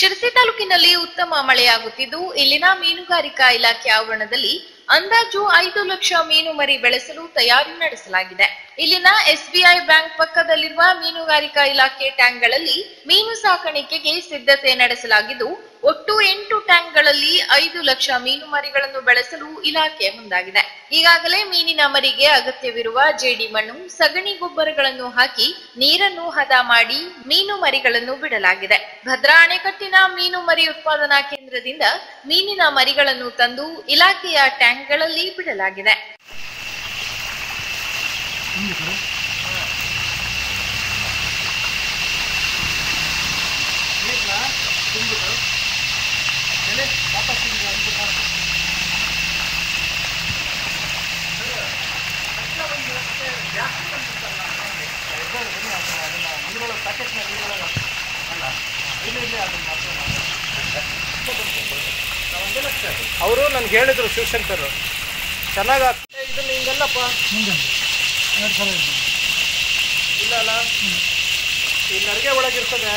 ಶಿರಸಿ ತಾಲೂಕಿನಲ್ಲಿ ಉತ್ತಮ ಮಳೆಯಾಗುತ್ತಿದ್ದು ಇಲ್ಲಿನ ಮೀನುಗಾರಿಕಾ ಇಲಾಖೆ ಆವರಣದಲ್ಲಿ ಅಂದಾಜು ಐದು ಲಕ್ಷ ಮೀನು ಮರಿ ಬೆಳೆಸಲು ತಯಾರಿ ನಡೆಸಲಾಗಿದೆ ಇಲ್ಲಿನ ಎಸ್ಬಿಐ ಬ್ಯಾಂಕ್ ಪಕ್ಕದಲ್ಲಿರುವ ಮೀನುಗಾರಿಕಾ ಇಲಾಖೆ ಟ್ಯಾಂಕ್ಗಳಲ್ಲಿ ಮೀನು ಸಾಕಾಣಿಕೆಗೆ ಸಿದ್ಧತೆ ನಡೆಸಲಾಗಿದ್ದು ಒಟ್ಟು ಎಂಟು ಟ್ಯಾಂಕ್ಗಳಲ್ಲಿ ಐದು ಲಕ್ಷ ಮೀನು ಮರಿಗಳನ್ನು ಬೆಳೆಸಲು ಇಲಾಖೆ ಮುಂದಾಗಿದೆ ಈಗಾಗಲೇ ಮೀನಿನ ಮರಿಗೆ ಅಗತ್ಯವಿರುವ ಜೇಡಿ ಮಣ್ಣು ಸಗಣಿ ಗೊಬ್ಬರಗಳನ್ನು ಹಾಕಿ ನೀರನ್ನು ಹದ ಮಾಡಿ ಮೀನು ಮರಿಗಳನ್ನು ಬಿಡಲಾಗಿದೆ ಭದ್ರಾ ಅಣೆಕಟ್ಟಿನ ಮೀನು ಮರಿ ಉತ್ಪಾದನಾ ಕೇಂದ್ರದಿಂದ ಮೀನಿನ ಮರಿಗಳನ್ನು ತಂದು ಇಲಾಖೆಯ ಟ್ಯಾಂಕ್ಗಳಲ್ಲಿ ಬಿಡಲಾಗಿದೆ ಅವರು ನನ್ಗೆ ಹೇಳಿದ್ರು ಶಿವಶಂಕರ್ ಚೆನ್ನಾಗಿ ಇದನ್ನ ಹಿಂಗಲ್ಲಪ್ಪ ಇಲ್ಲ ಅಲ್ಲ ಈ ನರಿಗೆ ಒಳಗಿರ್ತದೆ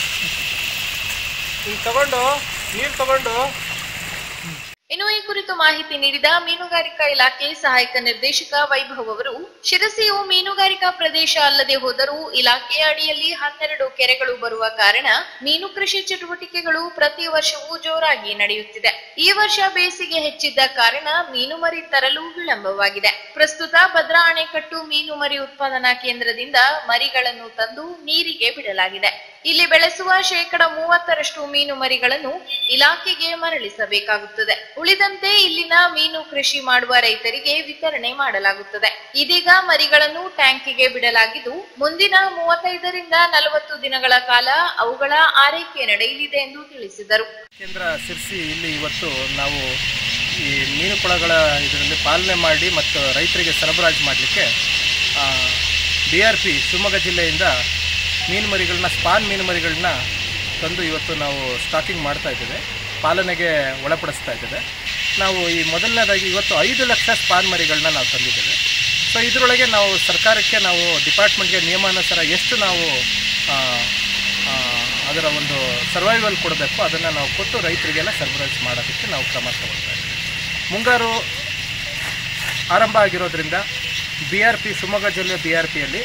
ಹಿಂಗೆ ತಗೊಂಡು ನೀರು ತಗೊಂಡು ಇನ್ನು ಈ ಕುರಿತು ಮಾಹಿತಿ ನೀಡಿದ ಮೀನುಗಾರಿಕಾ ಇಲಾಖೆ ಸಹಾಯಕ ನಿರ್ದೇಶಕ ವೈಭವ್ ಅವರು ಶಿರಸಿಯು ಮೀನುಗಾರಿಕಾ ಪ್ರದೇಶ ಅಲ್ಲದೆ ಹೋದರೂ ಇಲಾಖೆಯ ಅಡಿಯಲ್ಲಿ ಹನ್ನೆರಡು ಕೆರೆಗಳು ಬರುವ ಕಾರಣ ಮೀನು ಕೃಷಿ ಚಟುವಟಿಕೆಗಳು ಪ್ರತಿ ವರ್ಷವೂ ಜೋರಾಗಿ ನಡೆಯುತ್ತಿದೆ ಈ ವರ್ಷ ಬೇಸಿಗೆ ಹೆಚ್ಚಿದ್ದ ಕಾರಣ ಮೀನು ಮರಿ ತರಲು ವಿಳಂಬವಾಗಿದೆ ಪ್ರಸ್ತುತ ಭದ್ರಾ ಅಣೆಕಟ್ಟು ಮೀನು ಮರಿ ಉತ್ಪಾದನಾ ಕೇಂದ್ರದಿಂದ ಮರಿಗಳನ್ನು ತಂದು ನೀರಿಗೆ ಬಿಡಲಾಗಿದೆ ಇಲ್ಲಿ ಬೆಳೆಸುವ ಶೇಕಡ ಮೂವತ್ತರಷ್ಟು ಮೀನು ಮರಿಗಳನ್ನು ಇಲಾಖೆಗೆ ಮರಳಿಸಬೇಕಾಗುತ್ತದೆ ಉಳಿದಂತೆ ಇಲ್ಲಿನ ಮೀನು ಕೃಷಿ ಮಾಡುವ ರೈತರಿಗೆ ವಿತರಣೆ ಮಾಡಲಾಗುತ್ತದೆ ಇದೀಗ ಮರಿಗಳನ್ನು ಟ್ಯಾಂಕಿಗೆ ಬಿಡಲಾಗಿದ್ದು ಮುಂದಿನ ಮೂವತ್ತೈದರಿಂದ ನಲವತ್ತು ದಿನಗಳ ಕಾಲ ಅವುಗಳ ಆರೈಕೆ ನಡೆಯಲಿದೆ ಎಂದು ತಿಳಿಸಿದರು ಕೇಂದ್ರ ಸಿರ್ಸಿ ಇಲ್ಲಿ ಇವತ್ತು ನಾವು ಈ ಮೀನು ಕೊಳಗಳ ಇದರಲ್ಲಿ ಪಾಲನೆ ಮಾಡಿ ಮತ್ತು ರೈತರಿಗೆ ಸರಬರಾಜು ಮಾಡಲಿಕ್ಕೆ ಬಿ ಆರ್ ಪಿ ಶಿವಮೊಗ್ಗ ಜಿಲ್ಲೆಯಿಂದ ಮೀನು ಮರಿಗಳನ್ನ ಸ್ಪಾನ್ ಮೀನು ಮರಿಗಳನ್ನ ತಂದು ಇವತ್ತು ನಾವು ಸ್ಟಾಕಿಂಗ್ ಮಾಡ್ತಾ ಇದ್ದೇವೆ ಪಾಲನೆಗೆ ಒಳಪಡಿಸ್ತಾ ಇದ್ದೇವೆ ನಾವು ಈ ಮೊದಲನೇದಾಗಿ ಇವತ್ತು ಐದು ಲಕ್ಷ ಸ್ಪಾನ್ ಮರಿಗಳನ್ನ ನಾವು ತಂದಿದ್ದೇವೆ ಸೊ ಇದರೊಳಗೆ ನಾವು ಸರ್ಕಾರಕ್ಕೆ ನಾವು ಡಿಪಾರ್ಟ್ಮೆಂಟ್ಗೆ ನಿಯಮಾನುಸಾರ ಎಷ್ಟು ನಾವು ಆ, ಆ, ಅದರ ಒಂದು ಸರ್ವೈವಲ್ ಕೊಡಬೇಕು ಅದನ್ನು ನಾವು ಕೊಟ್ಟು ರೈತರಿಗೆಲ್ಲ ಸರಬರಾಜು ಮಾಡೋದಕ್ಕೆ ನಾವು ಕ್ರಮ ತಗೊಳ್ತಾ ಇದ್ದೀವಿ ಮುಂಗಾರು ಆರಂಭ ಆಗಿರೋದ್ರಿಂದ ಬಿ ಆರ್ ಪಿ ಶಿವಮೊಗ್ಗ ಜಿಲ್ಲೆ ಬಿ ಆರ್ ಪಿಯಲ್ಲಿ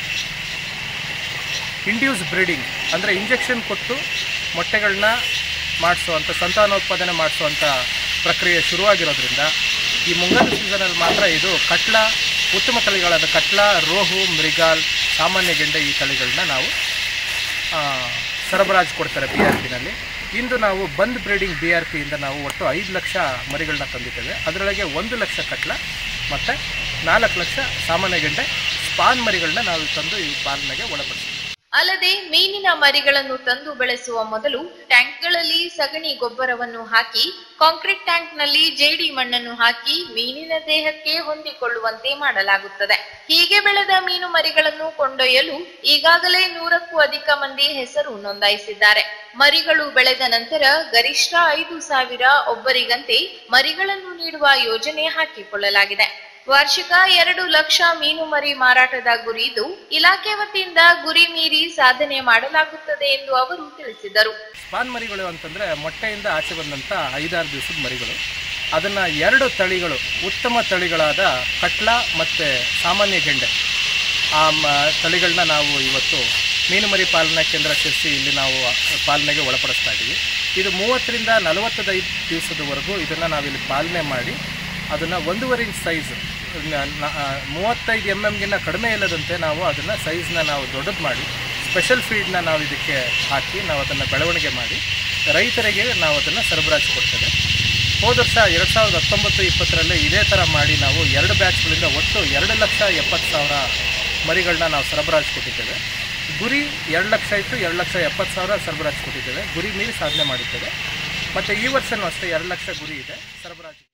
ಇಂಡ್ಯೂಸ್ ಬ್ರೀಡಿಂಗ್ ಅಂದರೆ ಇಂಜೆಕ್ಷನ್ ಕೊಟ್ಟು ಮೊಟ್ಟೆಗಳನ್ನ ಮಾಡಿಸುವಂಥ ಸಂತಾನೋತ್ಪಾದನೆ ಮಾಡಿಸುವಂಥ ಪ್ರಕ್ರಿಯೆ ಶುರುವಾಗಿರೋದ್ರಿಂದ ಈ ಮುಂಗಾರು ಸೀಸನಲ್ಲಿ ಮಾತ್ರ ಇದು ಕಟ್ಲ ಉತ್ತಮ ತಳಿಗಳಾದ ಕಟ್ಲ ರೋಹು ಮೃಗಾಲ್ ಸಾಮಾನ್ಯ ಗೆಂಡೆ ಈ ತಳಿಗಳನ್ನ ನಾವು ಆ, ಸರಬರಾಜು ಕೊಡ್ತಾರೆ ಬಿ ಆರ್ ಪಿನಲ್ಲಿ ಇಂದು ನಾವು ಬಂದ್ ಬ್ರೀಡಿಂಗ್ ಬಿ ಆರ್ ಪಿಯಿಂದ ನಾವು ಒಟ್ಟು ಐದು ಲಕ್ಷ ಮರಿಗಳನ್ನ ತಂದಿದ್ದೇವೆ ಅದರೊಳಗೆ ಒಂದು ಲಕ್ಷ ಕಟ್ಲ ಮತ್ತು ನಾಲ್ಕು ಲಕ್ಷ ಸಾಮಾನ್ಯ ಗೆಂಡೆ ಸ್ಪಾನ್ ಮರಿಗಳನ್ನ ನಾವು ತಂದು ಈ ಪಾಲನೆಗೆ ಒಳಪಡಿಸ್ತೀವಿ ಅಲ್ಲದೆ ಮೀನಿನ ಮರಿಗಳನ್ನು ತಂದು ಬೆಳೆಸುವ ಮೊದಲು ಟ್ಯಾಂಕ್ಗಳಲ್ಲಿ ಸಗಣಿ ಗೊಬ್ಬರವನ್ನು ಹಾಕಿ ಕಾಂಕ್ರೀಟ್ ಟ್ಯಾಂಕ್ನಲ್ಲಿ ಜೇಡಿ ಮಣ್ಣನ್ನು ಹಾಕಿ ಮೀನಿನ ದೇಹಕ್ಕೆ ಹೊಂದಿಕೊಳ್ಳುವಂತೆ ಮಾಡಲಾಗುತ್ತದೆ ಹೀಗೆ ಬೆಳೆದ ಮೀನು ಮರಿಗಳನ್ನು ಕೊಂಡೊಯ್ಯಲು ಈಗಾಗಲೇ ನೂರಕ್ಕೂ ಅಧಿಕ ಮಂದಿ ಹೆಸರು ನೋಂದಾಯಿಸಿದ್ದಾರೆ ಮರಿಗಳು ಬೆಳೆದ ನಂತರ ಗರಿಷ್ಠ ಐದು ಸಾವಿರ ಒಬ್ಬರಿಗಂತೆ ಮರಿಗಳನ್ನು ನೀಡುವ ಯೋಜನೆ ಹಾಕಿಕೊಳ್ಳಲಾಗಿದೆ ವಾರ್ಷಿಕ ಎರಡು ಲಕ್ಷ ಮೀನು ಮರಿ ಮಾರಾಟದ ಗುರಿ ಇದ್ದು ಇಲಾಖೆ ವತಿಯಿಂದ ಗುರಿ ಮೀರಿ ಸಾಧನೆ ಮಾಡಲಾಗುತ್ತದೆ ಎಂದು ಅವರು ತಿಳಿಸಿದರು ಸ್ಪಾನ್ ಮರಿಗಳು ಅಂತಂದರೆ ಮೊಟ್ಟೆಯಿಂದ ಆಚೆ ಬಂದಂಥ ಐದಾರು ದಿವಸದ ಮರಿಗಳು ಅದನ್ನು ಎರಡು ತಳಿಗಳು ಉತ್ತಮ ತಳಿಗಳಾದ ಕಟ್ಲ ಮತ್ತು ಸಾಮಾನ್ಯ ಗೆಂಡೆ ಆ ಮ ತಳಿಗಳನ್ನ ನಾವು ಇವತ್ತು ಮೀನು ಮರಿ ಪಾಲನಾ ಕೇಂದ್ರ ಸೇರಿಸಿ ಇಲ್ಲಿ ನಾವು ಪಾಲನೆಗೆ ಒಳಪಡಿಸ್ತಾ ಇದ್ದೀವಿ ಇದು ಮೂವತ್ತರಿಂದ ನಲವತ್ತೈದು ದಿವಸದವರೆಗೂ ಇದನ್ನು ನಾವಿಲ್ಲಿ ಪಾಲನೆ ಮಾಡಿ ಅದನ್ನು ಒಂದೂವರೆ ಇಂಚ್ ಸೈಜ್ ಮೂವತ್ತೈದು ಎಮ್ ಎಮ್ಗಿನ್ನ ಕಡಿಮೆ ಇಲ್ಲದಂತೆ ನಾವು ಅದನ್ನು ಸೈಜ್ನ ನಾವು ದೊಡ್ಡದು ಮಾಡಿ ಸ್ಪೆಷಲ್ ಫೀಡ್ನ ನಾವು ಇದಕ್ಕೆ ಹಾಕಿ ನಾವು ಅದನ್ನು ಬೆಳವಣಿಗೆ ಮಾಡಿ ರೈತರಿಗೆ ನಾವು ಅದನ್ನು ಸರಬರಾಜು ಕೊಡ್ತೇವೆ ಹೋದ ವರ್ಷ ಎರಡು ಸಾವಿರದ ಹತ್ತೊಂಬತ್ತು ಇಪ್ಪತ್ತರಲ್ಲಿ ಇದೇ ಥರ ಮಾಡಿ ನಾವು ಎರಡು ಬ್ಯಾಚ್ಗಳಿಂದ ಒಟ್ಟು ಎರಡು ಲಕ್ಷ ಎಪ್ಪತ್ತು ಸಾವಿರ ಮರಿಗಳನ್ನ ನಾವು ಸರಬರಾಜು ಕೊಟ್ಟಿದ್ದೇವೆ ಗುರಿ ಎರಡು ಲಕ್ಷ ಇತ್ತು ಎರಡು ಲಕ್ಷ ಎಪ್ಪತ್ತು ಸಾವಿರ ಸರಬರಾಜು ಕೊಟ್ಟಿದ್ದೇವೆ ಗುರಿ ಮೀರಿ ಸಾಧನೆ ಮಾಡಿದ್ದೇವೆ ಮತ್ತು ಈ ವರ್ಷವೂ ಅಷ್ಟೇ ಎರಡು ಲಕ್ಷ ಗುರಿ ಇದೆ ಸರಬರಾಜು